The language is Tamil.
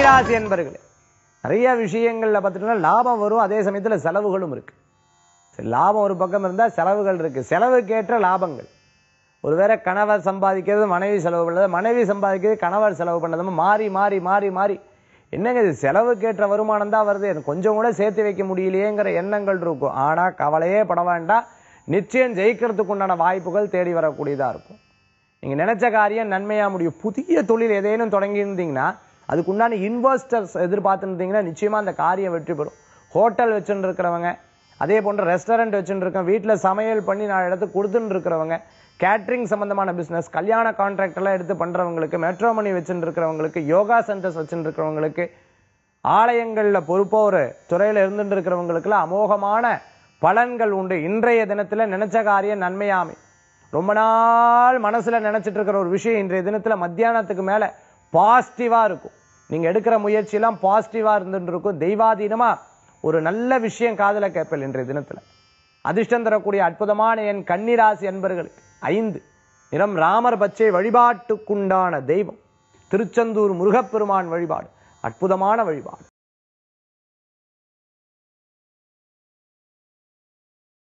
கன்னிராசி என்பர்களே நிறைய விஷயங்கள்ல பார்த்துட்டோம்னா லாபம் வரும் அதே சமயத்துல செலவுகளும் இருக்கு சரி லாபம் ஒரு பக்கம் இருந்தா செலவுகள் இருக்கு செலவுக்கேற்ற லாபங்கள் ஒருவேளை கணவர் சம்பாதிக்கிறது மனைவி செலவு பண்ணது மனைவி சம்பாதிக்கிறது கணவர் செலவு பண்ணது மாறி மாறி மாறி மாறி என்னங்க இது செலவுக்கேற்ற வருமானம் தான் வருது எனக்கு கொஞ்சம் கூட சேர்த்து வைக்க முடியலையேங்கிற எண்ணங்கள் இருக்கும் ஆனா கவலையே பட வேண்டாம் நிச்சயம் ஜெயிக்கிறதுக்கு உண்டான வாய்ப்புகள் தேடி வரக்கூடியதா இருக்கும் நீங்க நினைச்ச காரியம் நன்மையா முடியும் புதிய தொழில் ஏதேனும் தொடங்கி இருந்தீங்கன்னா அதுக்கு உண்டான இன்வெஸ்டர்ஸ் எதிர்பார்த்து இருந்தீங்கன்னா நிச்சயமா அந்த காரியம் வெற்றி பெறும் ஹோட்டல் வச்சுட்டு இருக்கிறவங்க அதே போன்ற ரெஸ்டாரண்ட் வச்சுட்டு இருக்கவங்க வீட்டில் சமையல் பண்ணி நாலு இடத்துக்கு கொடுத்துட்டு இருக்கிறவங்க கேட்ரிங் சம்பந்தமான பிசினஸ் கல்யாண கான்ட்ராக்ட் எல்லாம் எடுத்து பண்றவங்களுக்கு மெட்ரோமணி வச்சுட்டு இருக்கிறவங்களுக்கு யோகா சென்டர்ஸ் வச்சுட்டு இருக்கிறவங்களுக்கு ஆலயங்கள்ல பொறுப்போ ஒரு துறையில இருந்துட்டு இருக்கிறவங்களுக்குலாம் அமோகமான பலன்கள் உண்டு இன்றைய தினத்துல நினைச்ச காரியம் நன்மையாமை ரொம்ப நாள் மனசுல நினைச்சிட்டு இருக்கிற ஒரு விஷயம் இன்றைய தினத்துல மத்தியானத்துக்கு மேல பாசிட்டிவா இருக்கும் நீங்க எடுக்கிற முயற்சி எல்லாம் பாசிட்டிவா இருந்துட்டு இருக்கும் தெய்வாதீனமா ஒரு நல்ல விஷயம் காதுல கேட்பல் இன்றைய தினத்துல அதிர்ஷ்டம் தரக்கூடிய அற்புதமான என் கன்னிராசி அன்பர்களுக்கு ஐந்து நிறம் ராமர் பச்சை வழிபாட்டுக்குண்டான தெய்வம் திருச்செந்தூர் முருகப்பெருமான் வழிபாடு அற்புதமான வழிபாடு